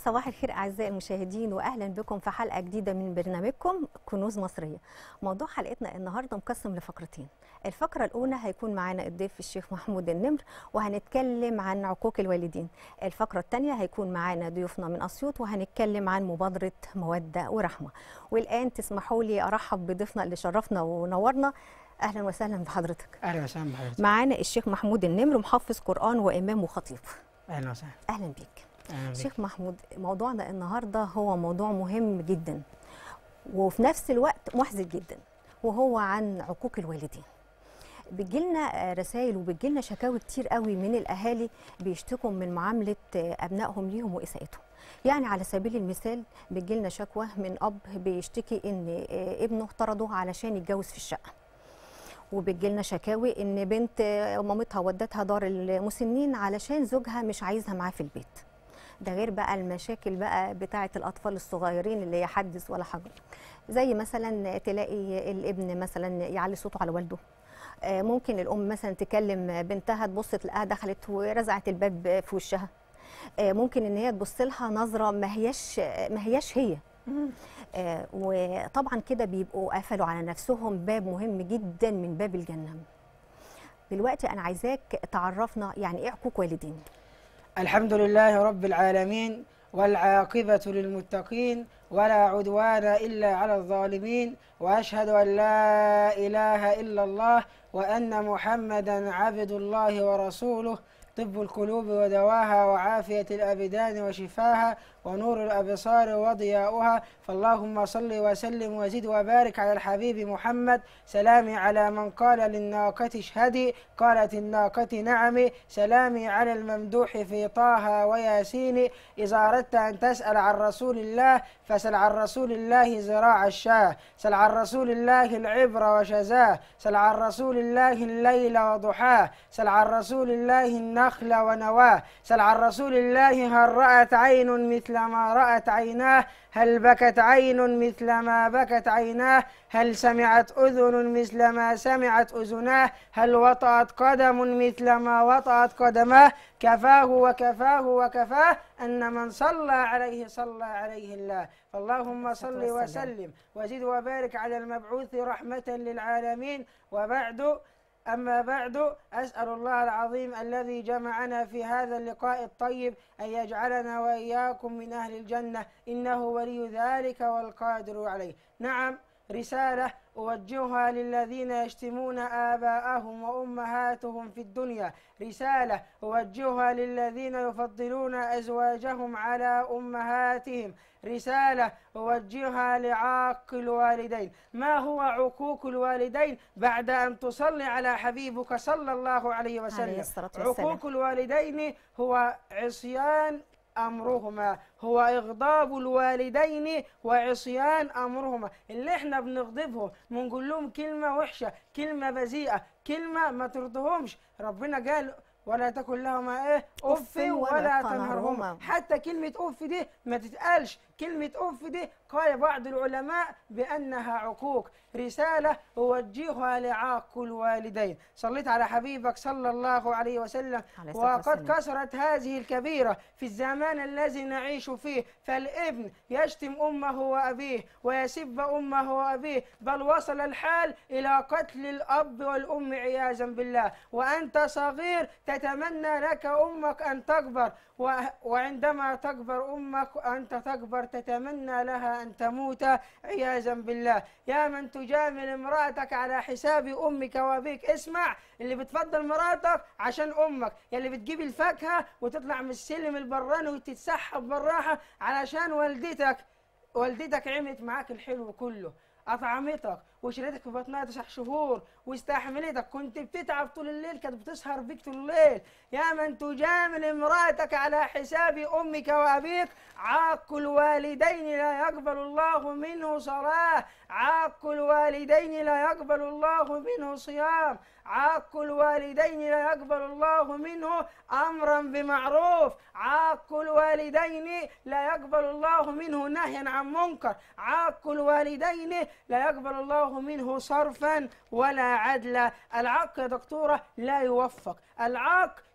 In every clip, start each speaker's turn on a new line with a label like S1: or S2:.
S1: صباح الخير اعزائي المشاهدين واهلا بكم في حلقه جديده من برنامجكم كنوز مصريه. موضوع حلقتنا النهارده مقسم لفقرتين. الفقره الاولى هيكون معانا الضيف الشيخ محمود النمر وهنتكلم عن عقوق الوالدين. الفقره الثانيه هيكون معانا ضيوفنا من اسيوط وهنتكلم عن مبادره موده ورحمه. والان تسمحوا لي ارحب بضيفنا اللي شرفنا ونورنا. اهلا وسهلا بحضرتك.
S2: اهلا وسهلا بحضرتك
S1: معانا الشيخ محمود النمر محفظ قران وامام وخطيب.
S2: اهلا وسهلا
S1: اهلا بيك.
S2: اهلا بك
S1: شيخ محمود موضوعنا النهارده هو موضوع مهم جدا وفي نفس الوقت محزن جدا وهو عن عقوق الوالدين بتجيلنا رسائل وبتجيلنا شكاوي كتير قوي من الاهالي بيشتكوا من معامله ابنائهم ليهم واساءتهم يعني على سبيل المثال بتجيلنا شكوى من اب بيشتكي ان ابنه طرده علشان يتجوز في الشقه وبتجيلنا شكاوي ان بنت مامتها ودتها دار المسنين علشان زوجها مش عايزها معاه في البيت ده غير بقى المشاكل بقى بتاعه الاطفال الصغيرين اللي يحدث ولا حاجه زي مثلا تلاقي الابن مثلا يعلي صوته على والده آه، ممكن الام مثلا تكلم بنتها تبص تلاقيها دخلت ورزعت الباب في وشها آه، ممكن ان هي تبص لها نظره ما هياش ما هياش هي آه، وطبعا كده بيبقوا قفلوا على نفسهم باب مهم جدا من باب الجنه دلوقتي انا عايزاك تعرفنا يعني ايه عقوق والدين
S2: الحمد لله رب العالمين والعاقبة للمتقين ولا عدوان إلا على الظالمين وأشهد أن لا إله إلا الله وأن محمدا عبد الله ورسوله طب القلوب ودواها وعافية الأبدان وشفاها ونور الأبصار وضياؤها فاللهم صل وسلم وزد وبارك على الحبيب محمد سلامي على من قال للناقة اشهدي قالت الناقة نعم سلامي على الممدوح في طه وياسين إذا أردت أن تسأل عن رسول الله فسل عن رسول الله زراع الشاه سل عن رسول الله العبر وشزاه سل عن رسول الله الليل وضحاه سل عن رسول الله النخل ونواه سل عن رسول الله هل رأت عين مثل ما رأت عيناه هل بكت عين مثل ما بكت عيناه هل سمعت أذن مثل ما سمعت أذناه هل وطأت قدم مثل ما وطأت قدماه كفاه وكفاه وكفاه أن من صلى عليه صلى عليه الله فاللهم صل وسلم وزد وبارك على المبعوث رحمة للعالمين وبعد أما بعد أسأل الله العظيم الذي جمعنا في هذا اللقاء الطيب أن يجعلنا وإياكم من أهل الجنة إنه ولي ذلك والقادر عليه نعم رسالة أوجهها للذين يشتمون آباءهم وأمهاتهم في الدنيا رسالة أوجهها للذين يفضلون أزواجهم على أمهاتهم رسالة أوجهها لعاق الوالدين ما هو عقوق الوالدين بعد أن تصلي على حبيبك صلى الله عليه
S1: عليه
S2: وسلم
S1: الصلاة والسلام.
S2: عقوق الوالدين هو عصيان أمرهما هو إغضاب الوالدين وعصيان أمرهما اللي احنا بنغضبهم بنقول لهم كلمة وحشة كلمة بذيئة كلمة ما ترضهمش ربنا قال ولا تكن لهما ايه اف
S1: ولا
S2: ولا
S1: تنهرهما.
S2: تنهرهما حتى كلمة اف دي ما تتقالش كلمة اف دي قال بعض العلماء بانها عقوق رسالة اوجهها لعاق الوالدين صليت على حبيبك صلى الله عليه وسلم
S1: عليه الصلاة
S2: وقد
S1: والسلام.
S2: كثرت هذه الكبيرة في الزمان الذي نعيش فيه فالابن يشتم أمه وأبيه ويسب أمه وأبيه بل وصل الحال إلى قتل الأب والأم عياذا بالله وأنت صغير تتمنى لك أمك أن تكبر و- وعندما تكبر أمك أنت تكبر تتمنى لها أن تموت عياذا بالله يا من تجامل امرأتك على حساب أمك وأبيك اسمع اللي بتفضل مراتك عشان أمك يلي بتجيب الفاكهة وتطلع من السلم البراني وتتسحب بالراحة علشان والدتك والدتك عملت معاك الحلو كله أطعمتك وشريتك في بطنها تسع شهور واستحملتك كنت بتتعب طول الليل كانت بتسهر بيك طول الليل يا من تجامل امرأتك على حساب أمك وأبيك عاق الوالدين لا يقبل الله منه صلاة عاق الوالدين لا يقبل الله منه صيام عاق الوالدين لا يقبل الله منه أمرا بمعروف عاق الوالدين لا يقبل الله منه نهيا عن منكر عاق الوالدين لا يقبل الله منه صرفا ولا عدلا العاق يا دكتورة لا يوفق العاق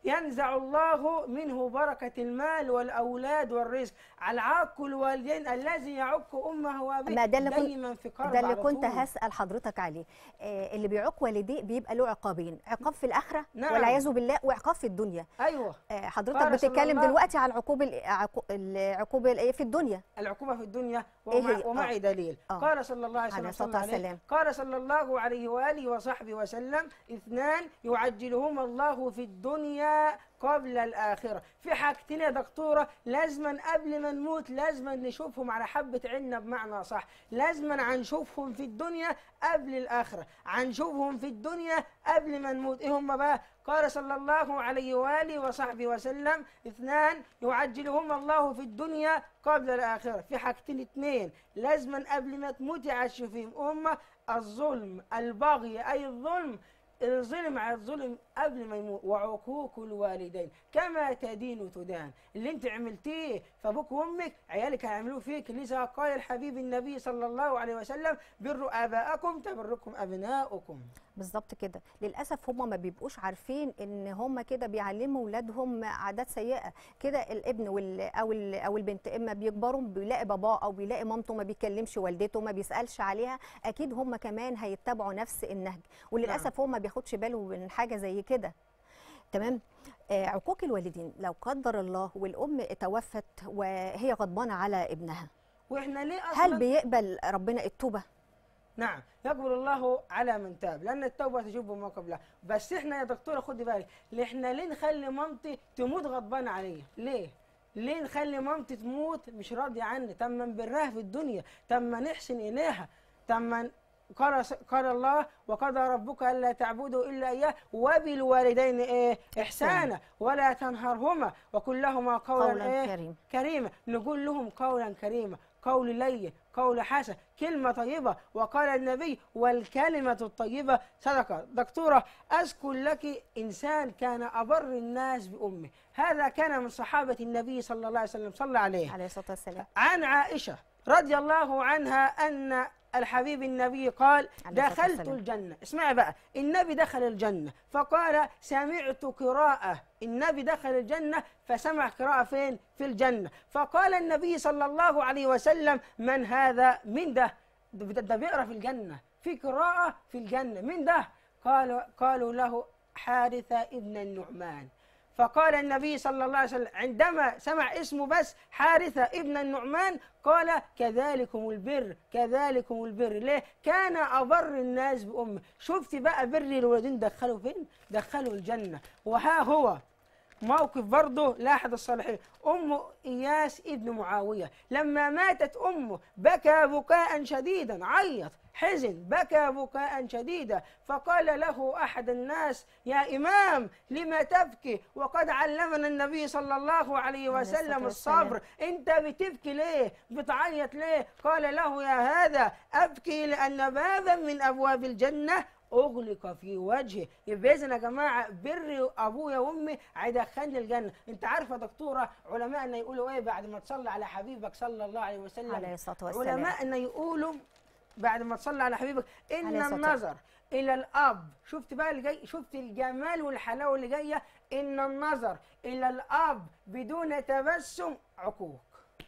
S2: ينزع الله منه بركة المال والأولاد والرزق على عاق الوالدين الذي يعق أمه وأبيه
S1: ما ده اللي كنت-
S2: دايما في كرب
S1: ده اللي
S2: على
S1: كنت
S2: طول.
S1: هسأل حضرتك عليه آه اللي بيعوق والديه بيبقى له عقابين عقاب في الآخرة
S2: نعم.
S1: والعياذ بالله وعقاب في الدنيا
S2: أيوه
S1: آه حضرتك
S2: قال صلى
S1: بتتكلم
S2: الله-
S1: دلوقتي على العقوب العقو- العقوبة الإيه في الدنيا
S2: العقوبة في الدنيا
S1: إيه
S2: ومع
S1: هي؟
S2: ومعي دليل
S1: آه.
S2: قال صلى الله عليه
S1: عليه
S2: وسلم
S1: الصلاة
S2: صلى عليه
S1: والسلام.
S2: قال صلى الله عليه وآله وصحبه وسلم اثنان يعجلهما الله في الدنيا قبل الآخرة في حاجتين يا دكتورة لازما قبل ما نموت لازما نشوفهم على حبة عنا بمعنى صح لازما هنشوفهم في الدنيا قبل الآخرة هنشوفهم في الدنيا قبل ما نموت إيه هم بقى قال صلى الله عليه وآله وصحبه وسلم اثنان يعجلهما الله في الدنيا قبل الآخرة في حاجتين اتنين لازما قبل ما تموت يعيش فيهم هما الظلم البغي أي الظلم الظلم على الظلم قبل ما يموت وعقوق الوالدين كما تدين تدان اللي انت عملتيه فابوك وامك عيالك هيعملوه فيك لذا قال الحبيب النبي صلى الله عليه وسلم بروا اباءكم تبركم ابناؤكم
S1: بالظبط كده للاسف هم ما بيبقوش عارفين ان هم كده بيعلموا اولادهم عادات سيئه كده الابن وال او ال او البنت اما بيكبروا بيلاقي باباه او بيلاقي مامته ما بيكلمش والدته ما بيسالش عليها اكيد هم كمان هيتبعوا نفس النهج وللاسف هو ما بياخدش باله من حاجه زي كده تمام آه عقوق الوالدين لو قدر الله والام توفت وهي غضبانه على ابنها
S2: واحنا ليه اصلا
S1: هل بيقبل ربنا التوبه
S2: نعم يقبل الله على من تاب لان التوبه تجب ما قبلها بس احنا يا دكتوره خدي بالك ليه احنا ليه نخلي مامتي تموت غضبانه عليا ليه ليه نخلي مامتي تموت مش راضيه عني طب ما نبرها في الدنيا طب ما نحسن اليها طب ما قال قال الله وقضى ربك الا تعبدوا الا اياه وبالوالدين ايه احسانا ولا تنهرهما وقل لهما قولا,
S1: قولا
S2: ايه
S1: كريما.
S2: كريما نقول لهم قولا كريما قول لين قول حسن كلمة طيبة وقال النبي والكلمة الطيبة صدقة دكتورة أذكر لك إنسان كان أبر الناس بأمه هذا كان من صحابة النبي صلى الله عليه وسلم صلى عليه
S1: عليه الصلاه والسلام
S2: عن عائشة رضي الله عنها أن الحبيب النبي قال
S1: عليه الصلاة
S2: دخلت
S1: والسلام.
S2: الجنة اسمعي بقى النبي دخل الجنة فقال سمعت قراءة النبي دخل الجنة فسمع قراءة فين في الجنة فقال النبي صلى الله عليه وسلم من هذا من ده ده ده بيقرأ في الجنة في قراءة في الجنة من ده قالوا قالوا له حارثة ابن النعمان فقال النبي صلى الله عليه وسلم عندما سمع اسمه بس حارثة ابن النعمان قال كذلكم البر كذلكم البر ليه كان أبر الناس بأمه شفت بقى بر الولدين دخلوا فين دخلوا الجنة وها هو موقف برضه لأحد الصالحين أم إياس ابن معاوية لما ماتت أمه بكى بكاء شديدا عيط حزن بكى بكاء شديدا فقال له أحد الناس يا إمام لما تبكي وقد علمنا النبي صلى الله عليه
S1: عليه الصلاة
S2: وسلم
S1: والسلام.
S2: الصبر أنت بتبكي ليه بتعيط ليه قال له يا هذا أبكي لأن بابا من أبواب الجنة اغلق في وجهه يبقى اذا يا جماعه بر ابويا وامي هيدخلني الجنه انت عارفه يا دكتوره علماءنا يقولوا ايه بعد ما تصلي على حبيبك صلى الله عليه وسلم
S1: عليه الصلاة والسلام.
S2: علماءنا يقولوا بعد ما تصلي على حبيبك ان
S1: عليه الصلاة
S2: النظر الى الاب شفت بقى اللي جاي شفت الجمال والحلاوه اللي جايه ان النظر الى الاب بدون تبسم عقوق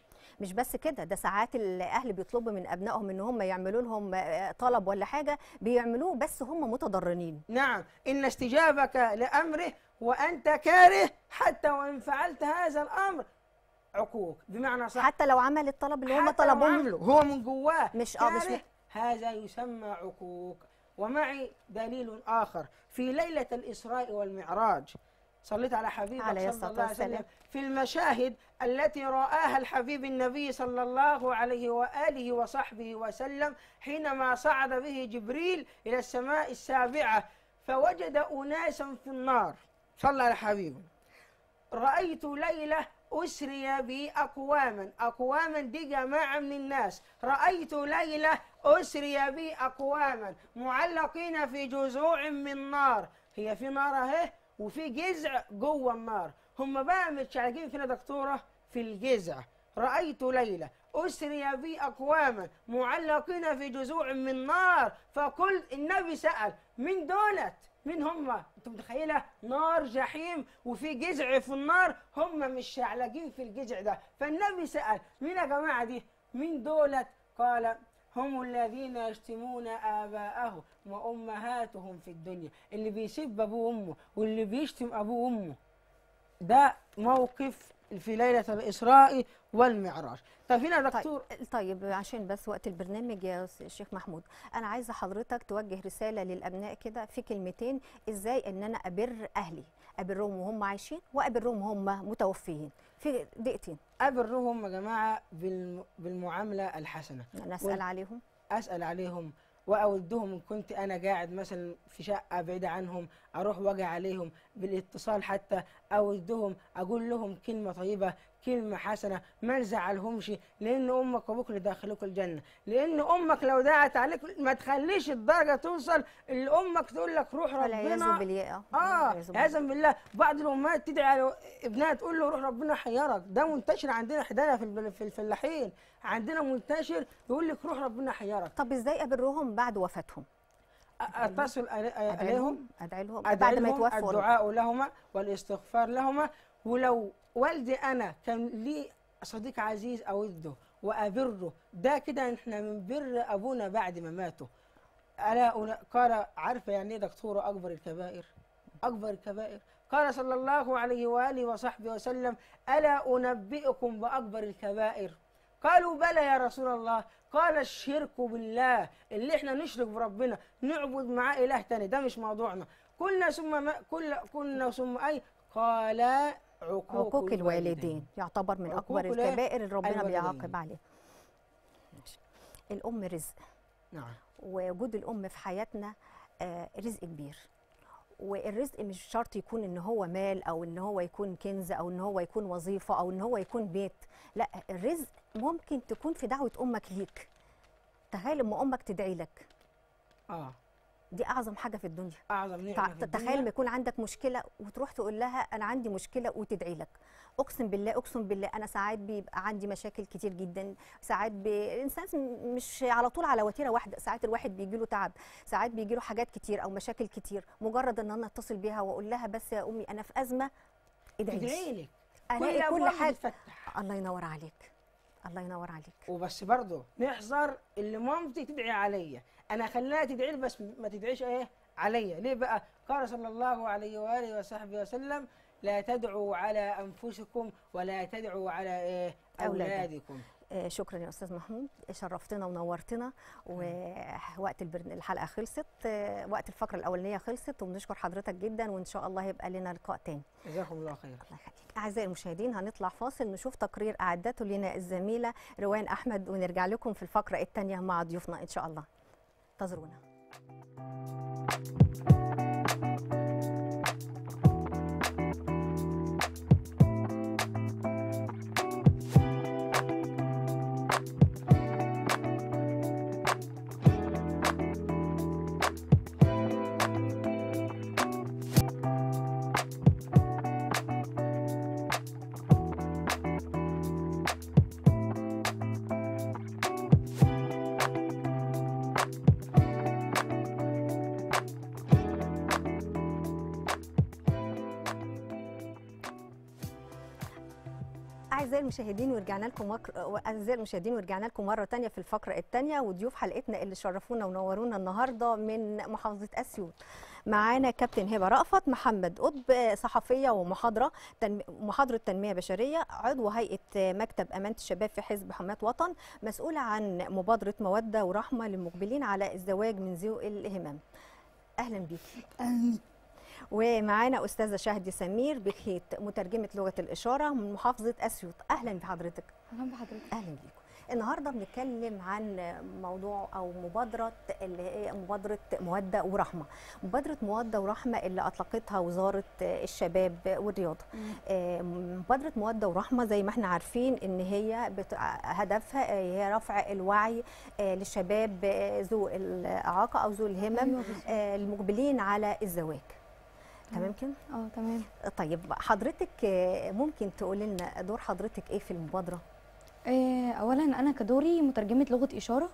S1: مش بس كده ده ساعات الاهل بيطلبوا من ابنائهم ان هم يعملوا لهم آه، طلب ولا حاجه بيعملوه بس هم متضررين
S2: نعم إن استجابك لأمره وأنت كاره حتى وإن فعلت هذا الأمر عقوق بمعنى صح
S1: حتى لو عمل الطلب اللي هم
S2: حتى لو
S1: طلبوه
S2: عمله هو من جواه
S1: مش- آه، مش
S2: كاره،
S1: مح-
S2: هذا يسمى عقوق ومعي دليل آخر في ليلة الإسراء والمعراج صليت على حبيبك
S1: عليه
S2: صلى
S1: الصلاة
S2: الله عليه وسلم
S1: والسلام.
S2: في المشاهد التي رآها الحبيب النبي صلى الله عليه وآله وصحبه وسلم حينما صعد به جبريل إلى السماء السابعة فوجد أناسا في النار صلى على حبيبه رأيت ليلة أسري بي أقواما أقواما دي جماعة من الناس رأيت ليلة أسري بي أقواما معلقين في جذوع من نار هي في نار أهي وفي جذع جوه النار هم بقى متشعلقين فينا دكتورة في الجذع رأيت ليلة أسري بي أقواما معلقين في جذوع من نار فقلت النبي سأل مين دولت مين هم انت متخيله نار جحيم وفي جذع في النار هم مش شعلقين في الجذع ده فالنبي سال مين يا جماعه دي مين دولت قال هم الذين يشتمون آباءهم وأمهاتهم في الدنيا اللي بيسب أبوه وأمه واللي بيشتم أبوه وأمه ده موقف في ليلة الإسراء والمعراج طب هنا دكتور
S1: طيب, طيب عشان بس وقت البرنامج يا س- شيخ محمود انا عايزه حضرتك توجه رساله للابناء كده في كلمتين ازاي ان انا ابر اهلي ابرهم وهم عايشين وابرهم وهم متوفيين في دقيقتين
S2: أبرهم يا جماعة بالم- بالمعاملة الحسنة
S1: نسال
S2: وال-
S1: عليهم
S2: اسال عليهم واودهم ان كنت انا قاعد مثلا في شقه بعيده عنهم اروح واجي عليهم بالاتصال حتى اودهم اقول لهم كلمه طيبه كلمه حسنه ما نزعلهمش لان امك وابوك اللي داخلوك الجنه لان امك لو دعت عليك ما تخليش الدرجه توصل اللي امك تقول لك روح
S1: والعياذ
S2: ربنا
S1: بالله
S2: اه
S1: والعياذ بالله.
S2: عياذا بالله بعض الامهات تدعي على ابنها تقول له روح ربنا يحيرك ده منتشر عندنا حدانا في البل- في الفلاحين عندنا منتشر يقول لك روح ربنا يحيرك
S1: طب ازاي ابرهم بعد وفاتهم
S2: اتصل علي-
S1: ادعي
S2: عليهم
S1: لهم ادعي لهم
S2: أدعي
S1: بعد ما
S2: لهم
S1: يتوفوا
S2: الدعاء لهما والاستغفار لهما ولو والدي انا كان لي صديق عزيز اوده وابره ده كده احنا من بر ابونا بعد ما ماتوا الا أنا- قال عارفه يعني ايه دكتوره اكبر الكبائر اكبر الكبائر قال صلى الله عليه واله وصحبه وسلم الا انبئكم باكبر الكبائر قالوا بلى يا رسول الله قال الشرك بالله اللي احنا نشرك بربنا نعبد معاه اله تاني ده مش موضوعنا كنا ثم ما كل كنا ثم اي قال عقوق,
S1: عقوق الوالدين يعتبر من اكبر
S2: عقوق الإيه؟
S1: الكبائر اللي ربنا
S2: الوالدين.
S1: بيعاقب عليها ماشي. الام رزق
S2: نعم
S1: ووجود الام في حياتنا آه، رزق كبير والرزق مش شرط يكون ان هو مال او ان هو يكون كنز او ان هو يكون وظيفه او ان هو يكون بيت لا الرزق ممكن تكون في دعوه امك ليك تخيل اما امك تدعي لك
S2: اه
S1: دي اعظم حاجه في الدنيا
S2: اعظم نعمه
S1: تع-
S2: في
S1: تخيل
S2: الدنيا.
S1: ما يكون عندك مشكله وتروح تقول لها انا عندي مشكله وتدعي لك اقسم بالله اقسم بالله انا ساعات بيبقى عندي مشاكل كتير جدا ساعات ب... الانسان م- مش على طول على وتيره واحده ساعات الواحد بيجي له تعب ساعات بيجي له حاجات كتير او مشاكل كتير مجرد ان انا اتصل بيها واقول لها بس يا امي انا في ازمه ادعي
S2: ادعي
S1: لي
S2: لك
S1: الاقي كل
S2: أبواب
S1: حاجه
S2: بتتفتح.
S1: الله ينور عليك الله ينور عليك
S2: وبس برضه نحذر اللي مامتي تدعي عليا انا خليها تدعي لي بس ما تدعيش ايه عليا ليه بقى قال صلى الله عليه واله وصحبه وسلم لا تدعوا على انفسكم ولا تدعوا على ايه
S1: أولادكم.
S2: اولادكم
S1: آه، شكرا يا استاذ محمود شرفتنا ونورتنا ووقت البرن... الحلقه خلصت آه، وقت الفقره الاولانيه خلصت وبنشكر حضرتك جدا وان شاء الله هيبقى لنا لقاء تاني
S2: جزاكم الله خير
S1: الله يخليك اعزائي المشاهدين هنطلع فاصل نشوف تقرير اعدته لنا الزميله روان احمد ونرجع لكم في الفقره الثانيه مع ضيوفنا ان شاء الله انتظرونا اعزائي المشاهدين ورجعنا لكم مكر... اعزائي المشاهدين ورجعنا لكم مره تانية في الفقره الثانيه وضيوف حلقتنا اللي شرفونا ونورونا النهارده من محافظه اسيوط معانا كابتن هبه رأفت محمد قطب صحفيه ومحاضره تنم... محاضره تنميه بشريه عضو هيئه مكتب امانه الشباب في حزب حماة وطن مسؤوله عن مبادره موده ورحمه للمقبلين على الزواج من ذوي الهمم اهلا بيكي ومعانا استاذه شهدي سمير بخيت مترجمه لغه الاشاره من محافظه اسيوط اهلا بحضرتك
S3: اهلا بحضرتك
S1: اهلا بيكم النهارده بنتكلم عن موضوع او مبادره اللي هي مبادره موده ورحمه مبادره موده ورحمه اللي اطلقتها وزاره الشباب والرياضه آه، مبادره موده ورحمه زي ما احنا عارفين ان هي بت... هدفها هي رفع الوعي آه، للشباب آه، ذو الاعاقه او ذو الهمم
S3: أيوة بالظبط.
S1: آه، المقبلين على الزواج تمام كده
S3: اه تمام
S1: طيب حضرتك آه، ممكن تقولي لنا دور حضرتك ايه في المبادره
S3: آه، اولا انا كدوري مترجمه لغه اشاره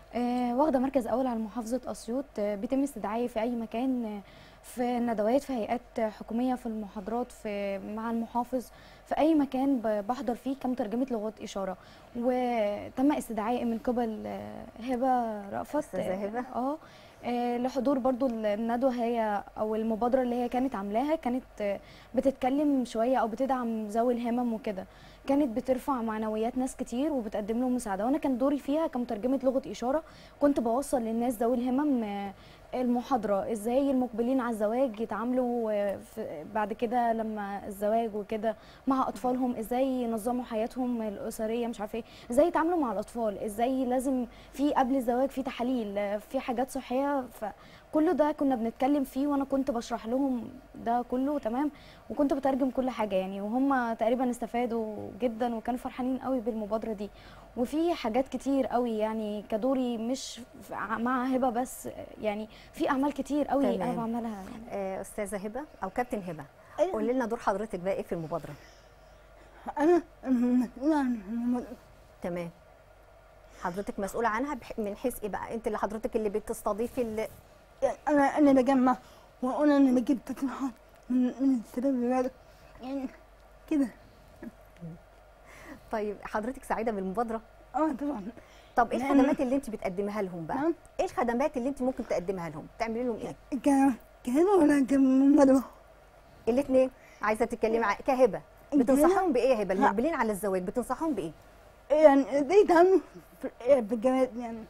S3: آه، واخده مركز اول على محافظه اسيوط آه، بيتم استدعائي في اي مكان آه، في ندوات في هيئات حكوميه في المحاضرات في مع المحافظ في اي مكان ب- بحضر فيه كمترجمه لغات اشاره وتم استدعائي من قبل آه، هبه رأفت
S1: أستاذة هبة.
S3: اه آه، لحضور برضو الندوه هي او المبادره اللي هي كانت عاملاها كانت آه، بتتكلم شويه او بتدعم ذوي الهمم وكده كانت بترفع معنويات ناس كتير وبتقدم لهم مساعده وانا كان دوري فيها كمترجمه لغه اشاره كنت بوصل للناس ذوي الهمم آه، المحاضره ازاي المقبلين على الزواج يتعاملوا آه، في- بعد كده لما الزواج وكده مع اطفالهم ازاي ينظموا حياتهم الاسريه مش عارفه ايه ازاي يتعاملوا مع الاطفال ازاي لازم في قبل الزواج في تحاليل آه، في حاجات صحيه فكله ده كنا بنتكلم فيه وانا كنت بشرح لهم ده كله تمام وكنت بترجم كل حاجه يعني وهم تقريبا استفادوا جدا وكانوا فرحانين قوي بالمبادره دي وفي حاجات كتير قوي يعني كدوري مش ف- مع هبه بس يعني في اعمال كتير قوي انا
S1: تمام.
S3: بعملها يعني.
S1: آه، استاذه هبه او كابتن هبه قولي لنا دور حضرتك بقى ايه في المبادره
S2: انا مسؤول عن الموضوع.
S1: تمام حضرتك مسؤوله عنها بح- من حيث ايه بقى انت اللي حضرتك اللي بتستضيفي اللي
S2: يعني انا انا بجمع وانا انا بجيب تصريحات من من الشباب اللي يعني كده
S1: طيب حضرتك سعيده بالمبادره
S2: اه طبعا
S1: طب ايه
S2: لأن-
S1: الخدمات اللي انت بتقدمها لهم بقى
S2: نعم.
S1: ايه الخدمات اللي انت ممكن تقدمها لهم تعملي لهم ايه
S2: ك كهذا ولا كمدرسة
S1: الاثنين عايزه تتكلمي ع- كهبه بتنصحهم بايه يا هبه
S2: لا.
S1: المقبلين على الزواج بتنصحهم بايه
S2: يعني ازاي يتعاملوا في في الجواز يعني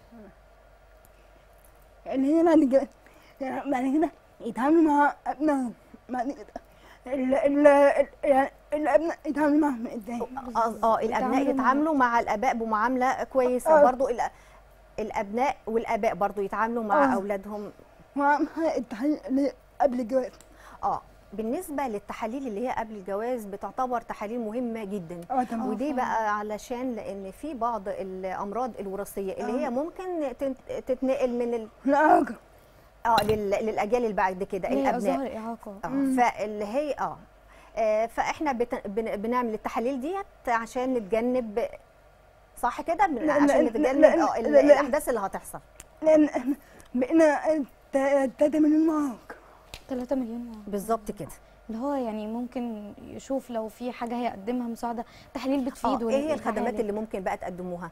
S2: يعني هي بعد الجواز يعني بعد كده يتعاملوا مع ابنائهم بعد كده ال ال ال- يعني الابناء يتعاملوا معهم ازاي
S1: اه اه الابناء
S3: يتعاملوا مع-
S1: يتعاملوا مع الاباء بمعامله كويسه
S2: آه.
S1: برضو الأ- الابناء والاباء برضو يتعاملوا مع
S2: آه.
S1: اولادهم
S2: مع مع التحليل اللي قبل الجواز
S1: اه بالنسبه للتحاليل اللي هي قبل الجواز بتعتبر تحاليل مهمه جدا
S2: اه تمام
S1: ودي
S3: فعلا.
S1: بقى علشان لان في بعض الامراض الوراثيه اللي
S2: آه.
S1: هي ممكن تن- تتنقل من ال...
S2: لا
S1: اه لل... للاجيال اللي بعد كده
S3: هي
S1: الابناء
S3: ظاهر اعاقه
S1: اه
S2: مم.
S1: فاللي هي اه آه، فاحنا بت... بن... بنعمل التحاليل ديت عشان نتجنب صح كده بن-
S2: لا-
S1: عشان
S2: لا-
S1: نتجنب
S2: لا-
S1: اه ال-
S2: لا- لا.
S1: الاحداث اللي هتحصل
S2: لان احنا بقينا تلاتة من المعاق
S3: 3 مليون واحد.
S1: بالظبط كده
S3: اللي هو يعني ممكن يشوف لو في حاجه هيقدمها مساعده تحاليل بتفيد
S1: اه ايه هي
S3: وال-
S1: الخدمات
S3: والعالج.
S1: اللي ممكن بقى تقدموها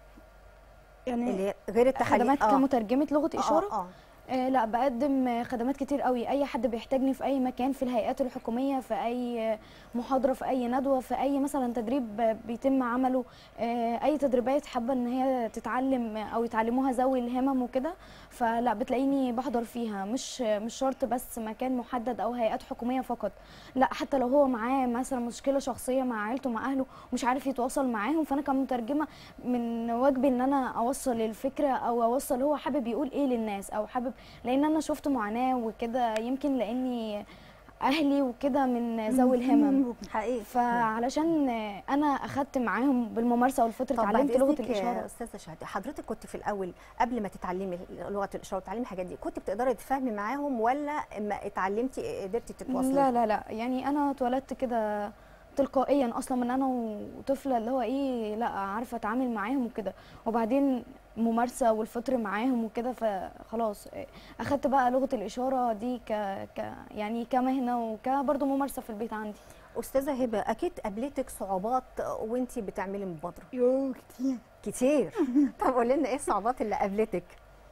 S2: يعني
S1: اللي هي غير التحاليل
S3: خدمات
S1: اه
S3: كمترجمه لغه
S1: آه،
S3: اشاره
S1: اه
S3: آه لا بقدم آه، خدمات كتير قوي اي حد بيحتاجني في اي مكان في الهيئات الحكوميه في اي آه، محاضره في اي ندوه في اي مثلا تدريب آه، بيتم عمله آه، اي تدريبات حابه ان هي تتعلم آه، او يتعلموها ذوي الهمم وكده فلا بتلاقيني بحضر فيها مش آه، مش شرط بس مكان محدد او هيئات حكوميه فقط لا حتى لو هو معاه مثلا مشكله شخصيه مع عيلته مع اهله ومش عارف يتواصل معاهم فانا كمترجمه من واجبي ان انا اوصل الفكره او اوصل هو حابب يقول ايه للناس او حابب لان انا شفت معاناه وكده يمكن لاني اهلي وكده من ذوي الهمم
S1: حقيقي
S3: فعلشان انا اخدت معاهم بالممارسه والفتره
S1: طب بعد
S3: اتعلمت لغه
S1: إذنك يا
S3: الاشاره
S1: استاذه شهد حضرتك كنت في الاول قبل ما تتعلمي لغه الاشاره وتتعلمي الحاجات دي كنت بتقدري تفهمي معاهم ولا اما اتعلمتي قدرتي تتواصلي
S3: لا لا لا يعني انا اتولدت كده تلقائيا اصلا من انا وطفله اللي هو ايه لا عارفه اتعامل معاهم وكده وبعدين ممارسه والفطر معاهم وكده فخلاص اخدت بقى لغه الاشاره دي ك, ك يعني كمهنه وكبرضه ممارسه في البيت عندي
S1: استاذه هبه اكيد قابلتك صعوبات وانتي بتعملي مبادره
S2: يو كتير
S1: كتير طب قولي لنا ايه الصعوبات اللي قابلتك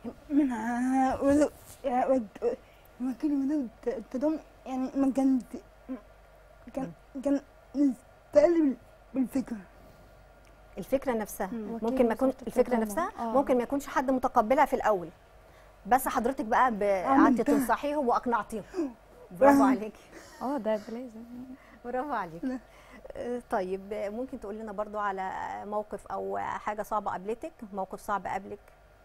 S2: منها وزو يعني وكيل وزارة التضامن يعني ما كان كان كان نستقل بالفكرة
S1: الفكره نفسها
S2: مم.
S1: ممكن ما
S3: وكيل
S1: يكون
S3: وزارة
S1: الفكره
S3: التضامن.
S1: نفسها
S3: آه.
S1: ممكن ما يكونش حد متقبلها في الاول بس حضرتك بقى ب- قعدتي
S2: عملتها.
S1: تنصحيهم واقنعتيهم برافو
S2: آه.
S1: عليكي
S3: اه ده ده لازم
S1: برافو عليك
S2: لا.
S1: آه، طيب آه، ممكن تقول لنا برضو على موقف او حاجه صعبه قابلتك موقف صعب قابلك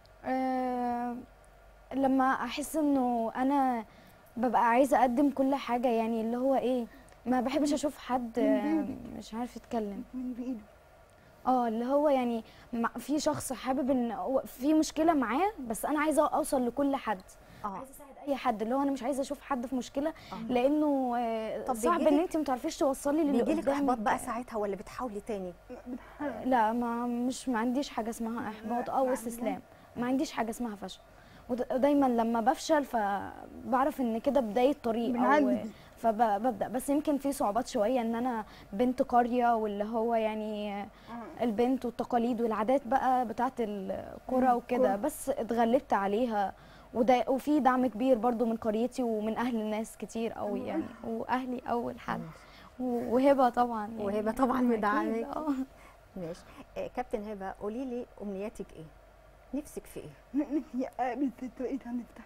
S3: آه لما احس انه انا ببقى عايزه اقدم كل حاجه يعني اللي هو ايه ما بحبش اشوف حد آه، مش عارف يتكلم
S2: من بإيده
S3: اه اللي هو يعني مع- في شخص حابب ان هو في مشكله معاه بس انا عايزه اوصل لكل حد
S1: اه
S3: عايزه اساعد اي حد اللي هو انا مش عايزه اشوف حد في مشكله
S1: آه.
S3: لانه آه،
S1: طب
S3: صعب ان
S1: بيجيلك-
S3: انت ما تعرفيش توصلي للي
S1: بيجي لك احباط
S3: قدامك.
S1: بقى ساعتها ولا بتحاولي تاني
S3: لا ما مش ما عنديش حاجه اسمها احباط او
S2: ما
S3: استسلام ما عنديش حاجه اسمها فشل ود- ودايما لما بفشل فبعرف ان كده بدايه طريق او
S4: بنعدي.
S3: فببدا بس يمكن في صعوبات شويه ان انا بنت قريه واللي هو يعني البنت والتقاليد والعادات بقى بتاعت القرى وكده بس اتغلبت عليها وده وفي دعم كبير برضو من قريتي ومن اهل الناس كتير قوي يعني واهلي اول حد و- وهبه طبعا يعني
S1: وهبة طبعاً
S3: أكيد،
S1: مدعماكي.
S3: اه
S1: ماشي آه، كابتن هبه قولي لي امنياتك ايه نفسك في ايه
S4: نفسي اقابل ست رئيس هنفتح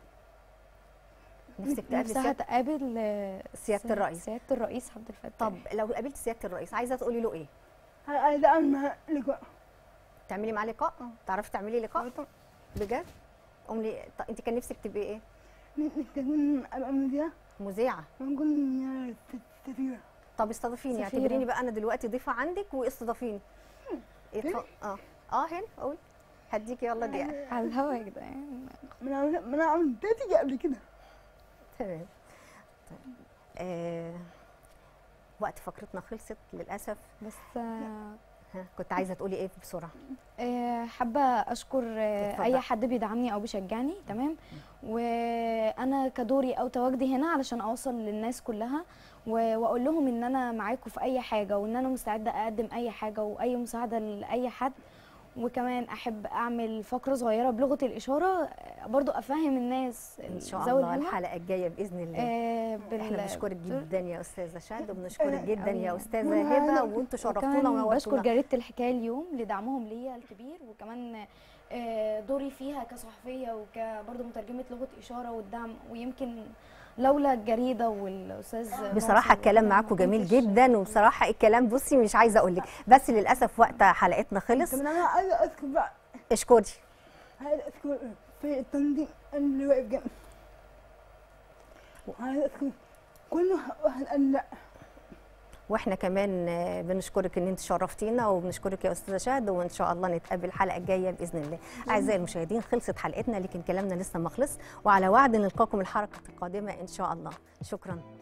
S1: نفسك تقابلي
S3: نفسها
S1: سيادة
S3: تقابل آه،
S1: سيادة
S3: سي-
S1: الرئيس.
S3: سياده الرئيس عبد الفتاح
S1: طب لو قابلت سياده الرئيس عايزه تقولي له ايه
S4: عايزه اعمل معاه لقاء
S1: تعملي معاه لقاء تعرفي تعملي لقاء بجد امني طب انت كان نفسك تبقي ايه
S4: نفسي اكون ابقى مذيعه
S1: مذيعه
S4: واكون سفيره
S1: طب استضيفيني
S3: سفيرة.
S1: اعتبريني بقى انا دلوقتي ضيفه عندك واستضافيني اتف- اه اه هنا قولي هديكي يلا دقيقه
S3: على الهوا يا جدعان
S4: ما انا ما انا عملت تيجي قبل كده
S1: تمام طيب. آه وقت فقرتنا خلصت للاسف
S3: بس آه،
S1: ها كنت عايزه تقولي ايه بسرعه
S3: آه، حابه اشكر آه،
S1: اتفضل.
S3: اي حد بيدعمني او بيشجعني تمام وانا كدوري او تواجدي هنا علشان اوصل للناس كلها و- واقول لهم ان انا معاكم في اي حاجه وان انا مستعده اقدم اي حاجه واي مساعده لاي حد وكمان احب اعمل فقره صغيره بلغه الاشاره آه، برضو افهم الناس
S1: ان شاء
S3: ذوي
S1: الله
S3: الهمة.
S1: الحلقه الجايه باذن الله
S3: آه، بال-
S1: احنا بنشكرك جدا يا استاذه شهد وبنشكرك
S4: آه،
S1: جدا يا
S3: أوي.
S1: استاذه
S4: وأنا
S1: هبه وانتوا شرفتونا
S3: وكمان بشكر
S1: ونورتونا
S3: جريده الحكايه اليوم لدعمهم ليا الكبير وكمان آه، دوري فيها كصحفيه وكبرضه مترجمه لغه اشاره والدعم ويمكن لولا الجريده والاستاذ
S1: بصراحه
S3: ناصر
S1: الكلام
S3: وكده
S1: معاكم
S3: ما
S1: جميل
S3: كنتش-
S1: جدا وبصراحه الكلام بصي مش عايزه اقول لك بس للاسف وقت حلقتنا خلص
S4: طب انا عايزه اذكر بقى
S1: اشكري
S4: عايزه اذكر في التنظيم اللي واقف جنبي عايزه اذكر كل واحد قال لا
S1: واحنا كمان آه، بنشكرك ان انت شرفتينا وبنشكرك يا استاذه شهد وان شاء الله نتقابل الحلقه الجايه باذن الله اعزائي المشاهدين خلصت حلقتنا لكن كلامنا لسه ما خلص وعلى وعد نلقاكم الحلقه القادمه ان شاء الله شكرا